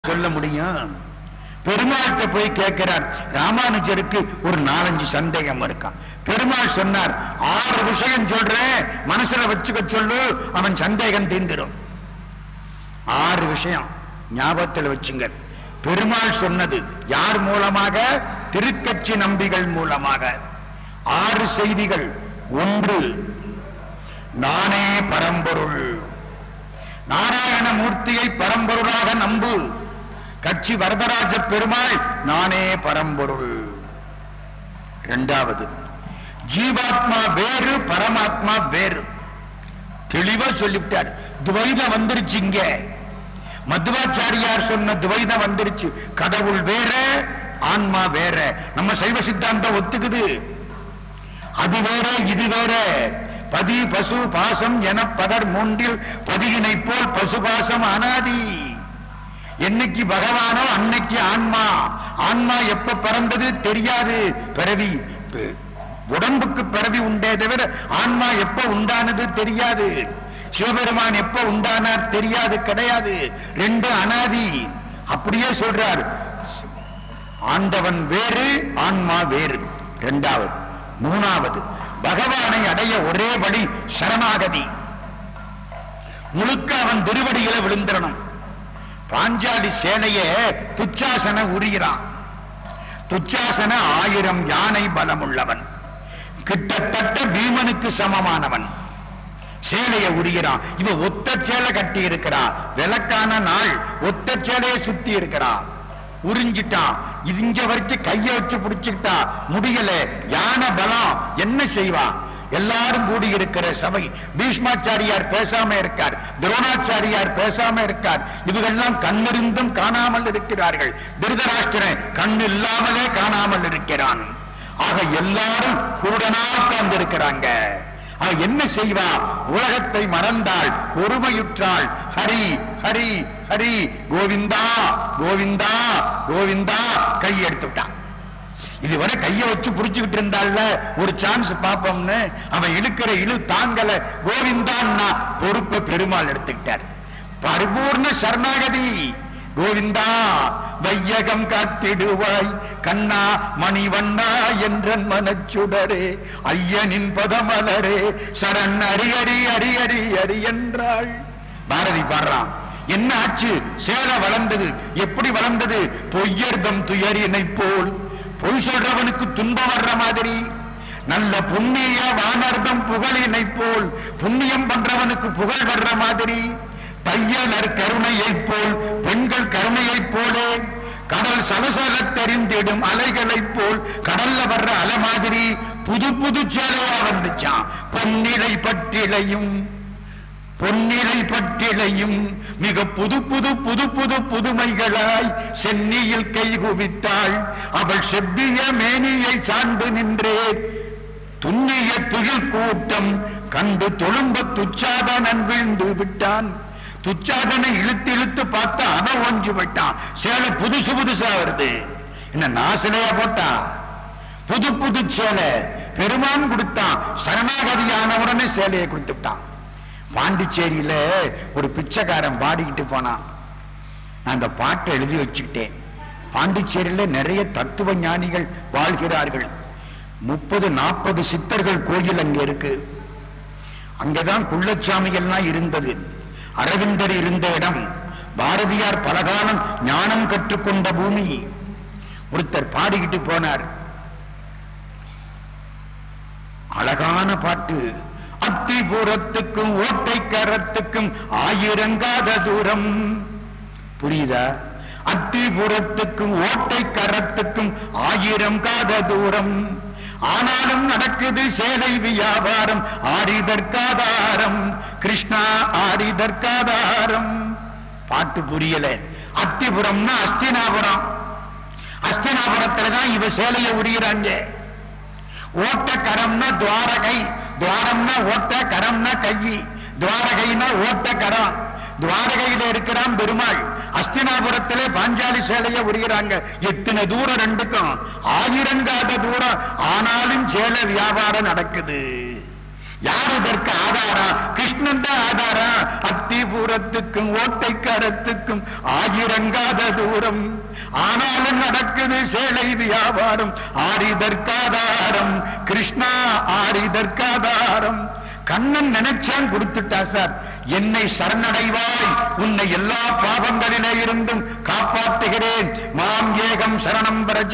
சொல்ல முடியும் பெருமாள்கிட்ட போய் கேட்கிறார் ராமானுஜருக்கு ஒரு நாலஞ்சு சந்தேகம் இருக்கான் பெருமாள் சொன்னார் ஆறு விஷயம் சொல்றேன் மனசுல வச்சுக்க சொல்லு அவன் சந்தேகம் தீர்ந்துடும் ஆறு விஷயம் ஞாபகத்தில் வச்சுங்க பெருமாள் சொன்னது யார் மூலமாக திருக்கட்சி நம்பிகள் மூலமாக ஆறு செய்திகள் ஒன்று நானே பரம்பொருள் நாராயணமூர்த்தியை பரம்பொருளாக நம்பு கட்சி வரதராஜ பெருமாள் நானே பரம்பொருள் இரண்டாவது ஜீவாத்மா வேறு பரமாத்மா வேறு தெளிவா சொல்லிவிட்டார் துவைதம் வந்துருச்சு இங்க மத்வாச்சாரியார் சொன்ன துவைதம் வந்துருச்சு கடவுள் வேற ஆன்மா வேற நம்ம சைவ சித்தாந்தம் ஒத்துக்குது அது வேற இது வேற பதி பசு பாசம் என பதர் மூன்றில் பதியினை போல் பசு பாசம் அனாதி என்னைக்கு பகவானோ அன்னைக்கு ஆன்மா ஆன்மா எப்ப பிறந்தது தெரியாது பிறவி ப- உடம்புக்கு பிறவி உண்டே தவிர ஆன்மா எப்ப உண்டானது தெரியாது சிவபெருமான் எப்ப உண்டானார் தெரியாது கிடையாது ரெண்டு அனாதி அப்படியே சொல்றார் ஆண்டவன் வேறு ஆன்மா வேறு இரண்டாவது மூணாவது பகவானை அடைய ஒரே வழி சரணாகதி முழுக்க அவன் திருவடியில விழுந்திரணும் பாஞ்சாலி சேனைய துச்சாசன உரிகிறான் துச்சாசன ஆயிரம் யானை பலமுள்ளவன் கிட்டத்தட்ட பீமனுக்கு சமமானவன் சேலையை உரிகிறான் இவ ஒத்த சேலை கட்டி இருக்கிறா விளக்கான நாள் ஒத்த சேலையை சுத்தி இருக்கிறா உறிஞ்சிட்டான் இது இங்க வரைக்கும் கைய வச்சு பிடிச்சுக்கிட்டா முடியல யானை பலம் என்ன செய்வான் எல்லாரும் கூடி இருக்கிற சபை பீஷ்மாச்சாரியார் பேசாம இருக்கார் துரோணாச்சாரியார் பேசாம இருக்கார் இவர்கள்லாம் கண்ணிருந்தும் காணாமல் இருக்கிறார்கள் திருதராஷ்டிரன் கண் இல்லாமலே காணாமல் இருக்கிறான் ஆக எல்லாரும் குருடனா உட்கார்ந்து இருக்கிறாங்க அவ என்ன செய்வா உலகத்தை மறந்தாள் ஒருமையுற்றாள் ஹரி ஹரி ஹரி கோவிந்தா கோவிந்தா கோவிந்தா கை எடுத்துட்டான் இதுவரை கைய வச்சு புடிச்சுக்கிட்டு இருந்தால ஒரு சான்ஸ் பாப்போம்னு அவன் இழுக்கிற இழு தாங்கல கோவிந்தான்னா பொறுப்பை பெருமாள் எடுத்துக்கிட்டார் பரிபூர்ண சரணாகதி கோவிந்தா வையகம் காத்திடுவாய் கண்ணா மணிவண்ணா என்றன் மனச்சுடரே ஐயனின் பதமலரே சரண் அரி அரி அரி அரி அரி என்றாள் பாரதி பாடுறான் என்ன ஆச்சு சேல வளர்ந்தது எப்படி வளர்ந்தது பொய்யர்தம் துயரினை போல் பொய் சொல்றவனுக்கு துன்பம் வர்ற மாதிரி நல்ல புண்ணிய வானர்தம் புகழினை போல் புண்ணியம் பண்றவனுக்கு புகழ் வர்ற மாதிரி தையலர் கருணையைப் போல் பெண்கள் கருணையைப் போலே கடல் சலசல தெரிந்திடும் அலைகளைப் போல் கடல்ல வர்ற அலை மாதிரி புது புது சேலையா வந்துச்சான் பொன்னிலை பட்டிலையும் பொன்னிலை பட்டிலையும் மிக புது புது புது புது புதுமைகளாய் சென்னியில் கைகுவித்தாள் அவள் செவ்விய மேனியை சார்ந்து நின்றேன் துண்ணிய துகில் கூட்டம் கண்டு தொழும்ப துச்சாதனன் வீழ்ந்து விட்டான் துச்சாதனை இழுத்து இழுத்து பார்த்தா அவன் ஒஞ்சு விட்டான் சேலை புதுசு புதுசா வருது என்ன நாசிலையா போட்டா புது புது சேலை பெருமான் கொடுத்தான் சரணாகதியான உடனே சேலையை கொடுத்துட்டான் பாண்டிச்சேரியில ஒரு பிச்சைக்காரன் பாடிக்கிட்டு போனான் நான் அந்த பாட்டை எழுதி வச்சுக்கிட்டேன் பாண்டிச்சேரியில நிறைய தத்துவ ஞானிகள் வாழ்கிறார்கள் முப்பது நாற்பது சித்தர்கள் கோயில் அங்க இருக்கு அங்கதான் குள்ளச்சாமிகள்லாம் இருந்தது அரவிந்தர் இருந்த இடம் பாரதியார் பலகாலம் ஞானம் கற்றுக்கொண்ட பூமி ஒருத்தர் பாடிக்கிட்டு போனார் அழகான பாட்டு அத்திபுரத்துக்கும் ஓட்டை கரத்துக்கும் ஆயிரங்காத தூரம் புரியுதா அத்திபுரத்துக்கும் ஓட்டை கரத்துக்கும் ஆயிரம் காத தூரம் ஆனாலும் நடக்குது சேலை வியாபாரம் ஆரிதற்காதாரம் கிருஷ்ணா ஆரிதற்காதாரம் பாட்டு புரியல அத்திபுரம்னா அஸ்தினாபுரம் அஸ்தினாபுரத்துல தான் இவ சேலையை உரிகிறாங்க ஓட்ட கரம்னா துவாரகை துவாரம்னா ஓட்ட கரம்னா கையி துவாரகைனா ஓட்ட கரம் துவாரகையில இருக்கிறான் பெருமாள் அஸ்தினாபுரத்திலே பாஞ்சாலி சேலையை உரிகிறாங்க எத்தனை தூரம் ரெண்டுக்கும் ஆயிரங்காத தூரம் ஆனாலும் சேலை வியாபாரம் நடக்குது யார் இதற்கு ஆதாரம் கிருஷ்ணன் தான் ஆதாரம் அத்திபுரத்துக்கும் ஓட்டைக்கரத்துக்கும் ஆயிரங்காத தூரம் ஆனாலும் நடக்குது சேலை வியாபாரம் ஆரிதற்காதாரம் கிருஷ்ணா ஆரிதற்காதாரம் கண்ணன் நினைச்சான் கொடுத்துட்டா சார் என்னை சரணடைவாய் உன்னை எல்லா பாவங்களிலே இருந்தும் காப்பாற்றுகிறேன் மாம் ஏகம் சரணம் பிரஜ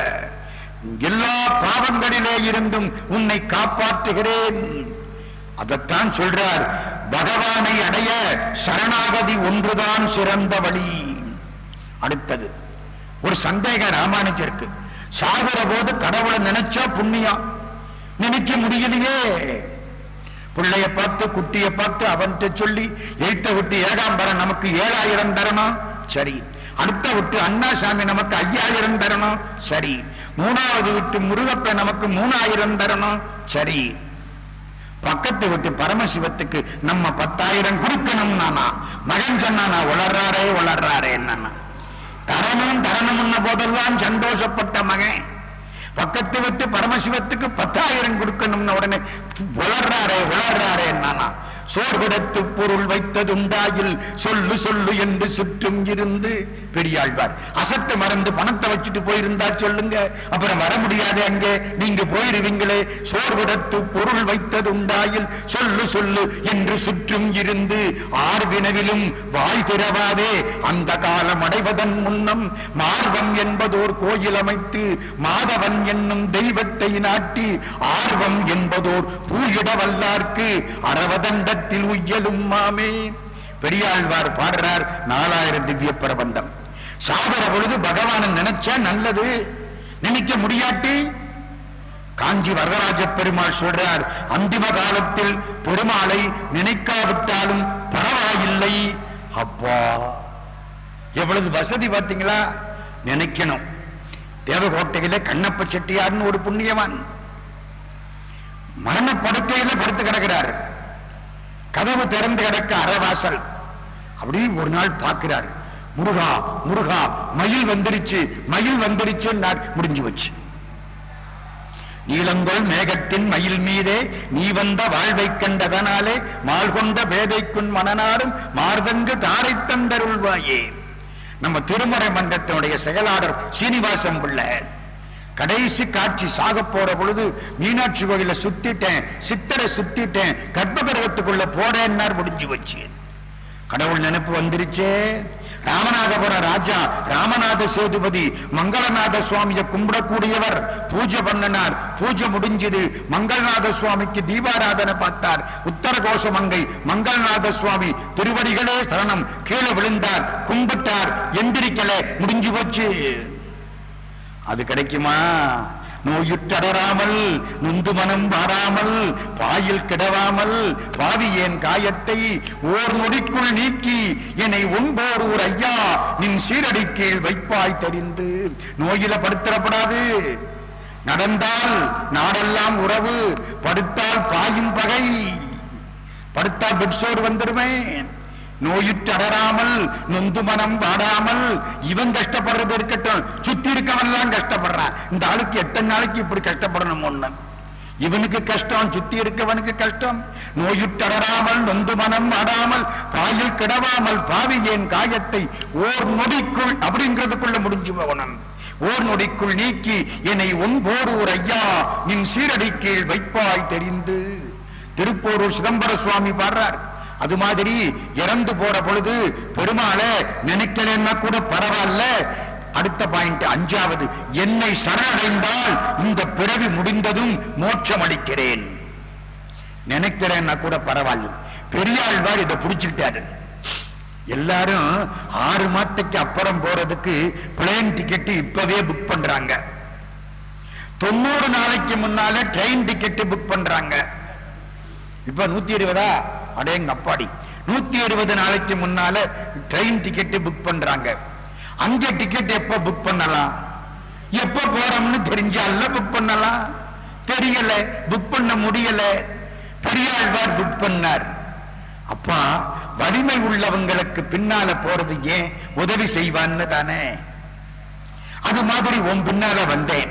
எல்லா பாவங்களிலே இருந்தும் உன்னை காப்பாற்றுகிறேன் அதைத்தான் சொல்றார் பகவானை அடைய சரணாகதி ஒன்றுதான் சிறந்த வழி அடுத்தது ஒரு சந்தேகம் ராமானுஜருக்கு சாகுற போது கடவுளை நினைச்சா புண்ணியம் நினைக்க முடியலையே பிள்ளைய பார்த்து குட்டிய பார்த்து அவன்கிட்ட சொல்லி எய்த்த விட்டு ஏகாம்பரம் நமக்கு ஏழாயிரம் தரணும் சரி அடுத்த விட்டு அண்ணாசாமி நமக்கு ஐயாயிரம் தரணும் சரி மூணாவது விட்டு முருகப்ப நமக்கு மூணாயிரம் தரணும் சரி பக்கத்து விட்டு பரமசிவத்துக்கு நம்ம பத்தாயிரம் கொடுக்கணும் நானா மகன் சொன்னானா உளர்றாரே உளர்றாரே என்னன்னா தரணும் தரணும்ன போதெல்லாம் சந்தோஷப்பட்ட மகன் பக்கத்து விட்டு பரமசிவத்துக்கு பத்தாயிரம் கொடுக்கணும்னு உடனே உளர்றாரே உளர்றாரே என்னன்னா சோர்விடத்து பொருள் வைத்ததுண்டாயில் சொல்லு சொல்லு என்று சுற்றும் இருந்து பெரியாழ்வார் அசட்டு மறந்து பணத்தை வச்சுட்டு போயிருந்தா சொல்லுங்க அப்புறம் வர முடியாது அங்கே நீங்க போயிருவீங்களே சோர்விடத்து பொருள் வைத்ததுண்டாயில் சொல்லு சொல்லு என்று சுற்றும் இருந்து ஆர் வினவிலும் வாய் திறவாதே அந்த காலம் அடைவதன் முன்னம் மார்வம் என்பதோர் கோயில் அமைத்து மாதவன் என்னும் தெய்வத்தை நாட்டி ஆர்வம் என்பதோர் பூயிட வல்லார்க்கு அரவதண்டத்தில் உய்யலும் மாமே பெரியாழ்வார் பாடுறார் நாலாயிரம் திவ்ய பிரபந்தம் சாகர பொழுது பகவானை நினைச்சா நல்லது நினைக்க முடியாட்டி காஞ்சி வரதராஜ பெருமாள் சொல்றார் அந்திம காலத்தில் பெருமாளை நினைக்காவிட்டாலும் பரவாயில்லை அப்பா எவ்வளவு வசதி பார்த்தீங்களா நினைக்கணும் தேவகோட்டையில கண்ணப்ப செட்டியார்னு ஒரு புண்ணியவான் மரண படுக்கையில படுத்து கிடக்கிறார் கதவு திறந்து கிடக்க அறவாசல் அப்படி ஒரு நாள் பார்க்கிறார் முருகா முருகா மயில் வந்துருச்சு மயில் வந்துருச்சு முடிஞ்சு வச்சு நீலங்கொள் மேகத்தின் மயில் மீதே நீ வந்த வாழ்வை கண்டதனாலே மால் கொண்ட வேதைக்குன் மனநாடும் மார்தங்கு தாரை தந்தருள்வாயே நம்ம திருமறை மன்றத்தினுடைய செயலாளர் சீனிவாசன் பிள்ளை கடைசி காட்சி சாக போற பொழுது மீனாட்சி கோயில சுத்திட்டேன் சித்தரை சுத்திட்டேன் கர்ப்பகிரகத்துக்குள்ள போறேன்னார் முடிஞ்சு வச்சு கடவுள் நினைப்பு வந்துருச்சே ராமநாதபுரம் ராஜா ராமநாத சேதுபதி மங்களநாத சுவாமியை கும்பிடக்கூடியவர் பூஜை பண்ணினார் பூஜை முடிஞ்சது மங்களநாத சுவாமிக்கு தீபாராதனை பார்த்தார் உத்தரகோஷ மங்கை மங்களநாத சுவாமி திருவடிகளே சரணம் கீழே விழுந்தார் கும்பிட்டார் எந்திரிக்கல முடிஞ்சு போச்சு அது கிடைக்குமா நோயுற்றடராமல் நொந்து மனம் வாராமல் பாயில் கிடவாமல் பாவியேன் காயத்தை ஓர் நொடிக்குள் நீக்கி என்னை ஒன்போர் ஊர் ஐயா நின் சீரடி கீழ் வைப்பாய் தெரிந்து நோயில படுத்திடப்படாது நடந்தால் நாடெல்லாம் உறவு படுத்தால் பாயும் பகை படுத்தால் பெட்சோர் வந்துடுமே நோயுற்று அடராமல் நொந்து மனம் வாடாமல் இவன் கஷ்டப்படுறது இருக்கட்டும் சுத்தி இருக்கவன்லாம் கஷ்டப்படுறான் இந்த ஆளுக்கு எத்தனை நாளைக்கு இப்படி கஷ்டப்படணும் ஒண்ணு இவனுக்கு கஷ்டம் சுத்தி இருக்கவனுக்கு கஷ்டம் நோயுற்றடராமல் நொந்து மனம் வாடாமல் பாயில் கிடவாமல் பாவி என் காயத்தை ஓர் நொடிக்குள் அப்படிங்கிறதுக்குள்ள முடிஞ்சு போகணும் ஓர் நொடிக்குள் நீக்கி என்னை ஒன்போரூர் ஐயா நின் சீரடி கீழ் வைப்பாய் தெரிந்து திருப்போரூர் சிதம்பர சுவாமி பாடுறார் அது மாதிரி இறந்து போற பொழுது பெருமாளை நினைக்கலன்னா கூட பரவாயில்ல அடுத்த பாயிண்ட் அஞ்சாவது என்னை சரணடைந்தால் இந்த பிறவி முடிந்ததும் மோட்சம் அளிக்கிறேன் நினைக்கிறேன்னா கூட பரவாயில்ல பெரியாழ்வார் இதை புடிச்சுக்கிட்டாரு எல்லாரும் ஆறு மாதத்துக்கு அப்புறம் போறதுக்கு பிளேன் டிக்கெட் இப்பவே புக் பண்றாங்க தொண்ணூறு நாளைக்கு முன்னால ட்ரெயின் டிக்கெட் புக் பண்றாங்க இப்ப நூத்தி இருபதா அடேங்க அப்பாடி நூத்தி இருபது நாளைக்கு முன்னால ட்ரெயின் டிக்கெட் புக் பண்றாங்க அங்க டிக்கெட் எப்ப புக் பண்ணலாம் எப்ப போறோம்னு தெரிஞ்சால புக் பண்ணலாம் தெரியல புக் பண்ண முடியல பெரியாழ்வார் புக் பண்ணார் அப்பா வலிமை உள்ளவங்களுக்கு பின்னால போறது ஏன் உதவி செய்வான்னு தானே அது மாதிரி உன் பின்னால வந்தேன்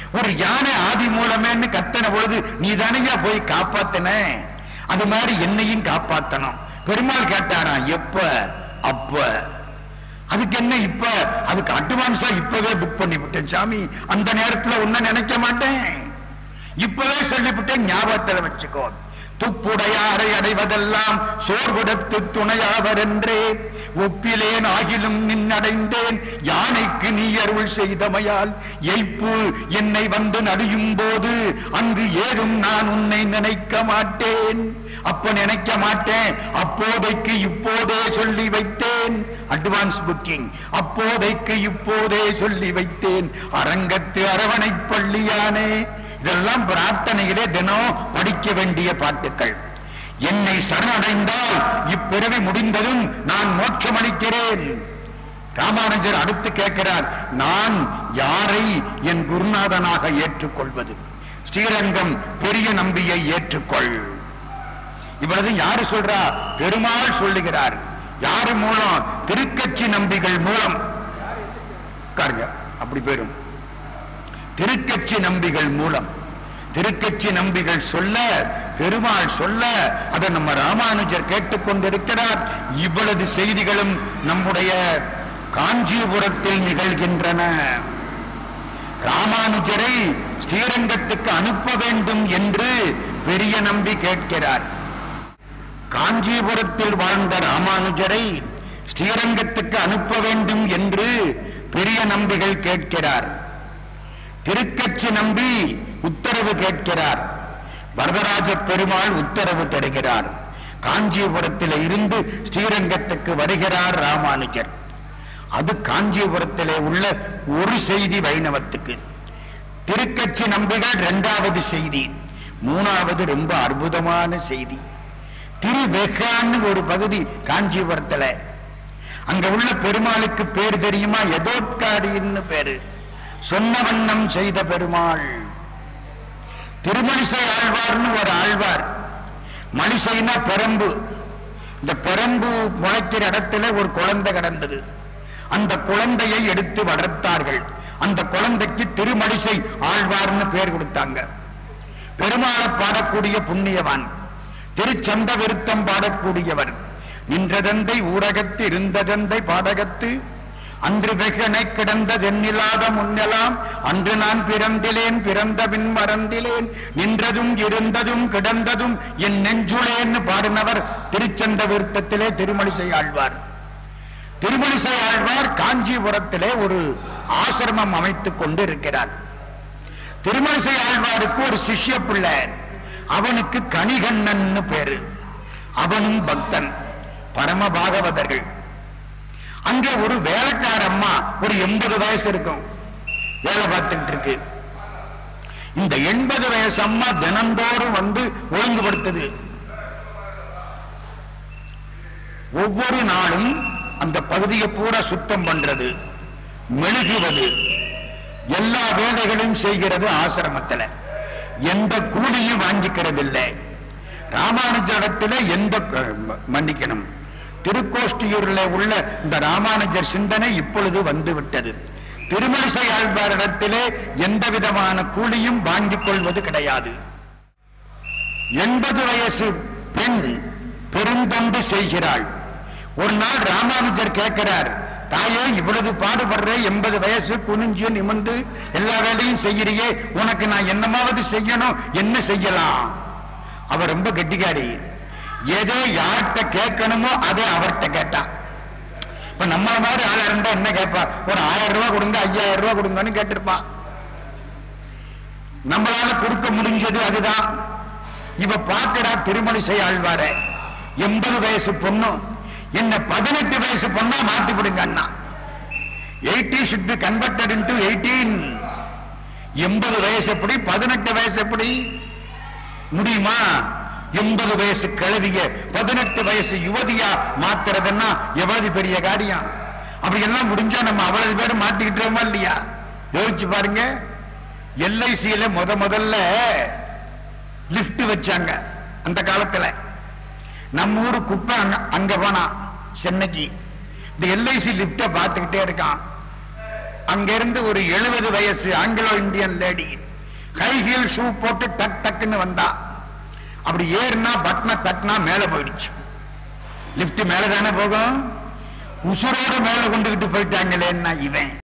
ஒரு யானை ஆதி மூலமேன்னு கத்தன பொழுது நீ தானையா போய் காப்பாத்தின அது மாதிரி என்னையும் காப்பாத்தணும் பெருமாள் கேட்டாராம் எப்ப அப்ப அதுக்கு என்ன இப்ப அதுக்கு அட்வான்ஸா இப்பவே புக் பண்ணி விட்டேன் சாமி அந்த நேரத்துல ஒன்ன நினைக்க மாட்டேன் இப்பவே சொல்லிவிட்டேன் ஞாபகத்துல வச்சுக்கோ துப்புடையாரை அடைவதெல்லாம் சோர்குடத்து துணையாவர் என்றே ஒப்பிலேன் ஆகிலும் நின்னடைந்தேன் யானைக்கு நீ அருள் செய்தமையால் எய்ப்பு என்னை வந்து நடியும் போது அங்கு ஏதும் நான் உன்னை நினைக்க மாட்டேன் அப்ப நினைக்க மாட்டேன் அப்போதைக்கு இப்போதே சொல்லி வைத்தேன் அட்வான்ஸ் புக்கிங் அப்போதைக்கு இப்போதே சொல்லி வைத்தேன் அரங்கத்து அரவணை பள்ளியானே இதெல்லாம் பிரார்த்தனையிலே தினம் படிக்க வேண்டிய பாட்டுக்கள் என்னை சரணடைந்தால் இப்பிறவி முடிந்ததும் நான் மோட்சமளிக்கிறேன் ராமானுஜர் அடுத்து கேட்கிறார் நான் யாரை என் குருநாதனாக ஏற்றுக்கொள்வது ஸ்ரீரங்கம் பெரிய நம்பியை ஏற்றுக்கொள் இவ்வளவு யாரு சொல்றா பெருமாள் சொல்லுகிறார் யாரு மூலம் திருக்கட்சி நம்பிகள் மூலம் உட்காருங்க அப்படி போயிடும் திருக்கட்சி நம்பிகள் மூலம் திருக்கட்சி நம்பிகள் சொல்ல பெருமாள் சொல்ல அதை நம்ம ராமானுஜர் கேட்டுக்கொண்டிருக்கிறார் இவ்வளவு செய்திகளும் நம்முடைய காஞ்சிபுரத்தில் நிகழ்கின்றன ராமானுஜரை ஸ்ரீரங்கத்துக்கு அனுப்ப வேண்டும் என்று பெரிய நம்பி கேட்கிறார் காஞ்சிபுரத்தில் வாழ்ந்த ராமானுஜரை ஸ்ரீரங்கத்துக்கு அனுப்ப வேண்டும் என்று பெரிய நம்பிகள் கேட்கிறார் திருக்கட்சி நம்பி உத்தரவு கேட்கிறார் வரதராஜ பெருமாள் உத்தரவு தருகிறார் காஞ்சிபுரத்தில் இருந்து ஸ்ரீரங்கத்துக்கு வருகிறார் ராமானுஜர் அது காஞ்சிபுரத்திலே உள்ள ஒரு செய்தி வைணவத்துக்கு திருக்கட்சி நம்பிகள் இரண்டாவது செய்தி மூணாவது ரொம்ப அற்புதமான செய்தி திருவெகான்னு ஒரு பகுதி காஞ்சிபுரத்துல அங்க உள்ள பெருமாளுக்கு பேர் தெரியுமா எதோத்காரின்னு பேரு சொன்ன வண்ணம் செய்த பெருமாள் திருமணிசை ஆழ்வார்னு ஒரு ஆழ்வார் மணிசைனா பெரம்பு இந்த பெரம்பு முளைக்கிற இடத்துல ஒரு குழந்தை கிடந்தது அந்த குழந்தையை எடுத்து வளர்த்தார்கள் அந்த குழந்தைக்கு திருமணிசை ஆழ்வார்னு பேர் கொடுத்தாங்க பெருமாளை பாடக்கூடிய புண்ணியவான் திருச்சந்த விருத்தம் பாடக்கூடியவர் நின்றதந்தை ஊரகத்து இருந்ததந்தை பாடகத்து அன்று வெகனை கிடந்த தென்னிலாத முன்னெலாம் அன்று நான் பிறந்திலேன் பிறந்த பின் மறந்திலேன் நின்றதும் இருந்ததும் கிடந்ததும் என் நெஞ்சுளேன்னு பாடினவர் திருச்சந்த விருத்தத்திலே திருமணிசை ஆழ்வார் திருமணிசை ஆழ்வார் காஞ்சிபுரத்திலே ஒரு ஆசிரமம் அமைத்துக் கொண்டு இருக்கிறார் திருமணிசை ஆழ்வாருக்கு ஒரு சிஷ்ய பிள்ளை அவனுக்கு கணிகண்ணன்னு பேரு அவனும் பக்தன் பரம பாகவதர்கள் அங்கே ஒரு வேலைக்கார அம்மா ஒரு எண்பது வயசு இருக்கும் வேலை பார்த்துக்கிட்டு இருக்கு இந்த எண்பது வயசு அம்மா தினந்தோறும் வந்து ஒழுங்குபடுத்துது ஒவ்வொரு நாளும் அந்த பகுதியை பூரா சுத்தம் பண்றது மெழுகுவது எல்லா வேலைகளையும் செய்கிறது ஆசிரமத்துல எந்த கூலியும் வாங்கிக்கிறது இல்லை ராமானுஜரிடத்துல எந்த ம- மன்னிக்கணும் திருக்கோஷ்டியூர்ல உள்ள இந்த ராமானுஜர் சிந்தனை இப்பொழுது வந்து விட்டது திருமணிசை ஆழ்வாரிடத்திலே எந்த விதமான கூலியும் வாங்கிக் கொள்வது கிடையாது எண்பது வயசு பெண் பெருந்தொண்டு செய்கிறாள் ஒரு நாள் ராமானுஜர் கேட்கிறார் தாயே இவ்வளவு பாடுபடுற எண்பது வயசு குனிஞ்சு நிமிந்து எல்லா வேலையும் செய்யறியே உனக்கு நான் என்னமாவது செய்யணும் என்ன செய்யலாம் அவ ரொம்ப கெட்டிக்காரி எதை யார்கிட்ட கேட்கணுமோ அதை அவர்கிட்ட கேட்டான் இப்ப நம்ம மாதிரி ஆளா இருந்தா என்ன கேட்பா ஒரு ஆயிரம் ரூபாய் கொடுங்க ஐயாயிரம் ரூபாய் கொடுங்கன்னு கேட்டிருப்பான் நம்மளால கொடுக்க முடிஞ்சது அதுதான் இவ பார்க்கடா திருமணிசை ஆழ்வார எண்பது வயசு பொண்ணு என்ன பதினெட்டு வயசு பொண்ணா மாத்தி விடுங்க அண்ணா eighty should be converted into eighteen எண்பது வயசு எப்படி பதினெட்டு வயசு எப்படி முடியுமா எண்பது வயசு கிழவிய பதினெட்டு வயசு யுவதியா மாத்துறதுன்னா எவ்வளவு பெரிய காரியம் அப்படி எல்லாம் முடிஞ்சா நம்ம அவ்வளவு பேர் மாத்திக்கிட்டோமா இல்லையா யோசிச்சு பாருங்க எல்ஐசியில முத முதல்ல லிஃப்ட் வச்சாங்க அந்த காலத்துல நம்ம ஊரு குப்பை அங்க அங்க போனா சென்னைக்கு இந்த எல்ஐசி லிப்ட பார்த்துக்கிட்டே இருக்கான் அங்கிருந்து ஒரு எழுபது வயசு Anglo Indian lady high heel shoe போட்டு டக் டக்குன்னு வந்தா அப்படி ஏறுனா பட்டனை தட்டினா மேல போயிடுச்சு லிப்ட் மேல தானே போகும் உசுரோட மேல கொண்டுகிட்டு போயிட்டாங்களேன்னா இவன்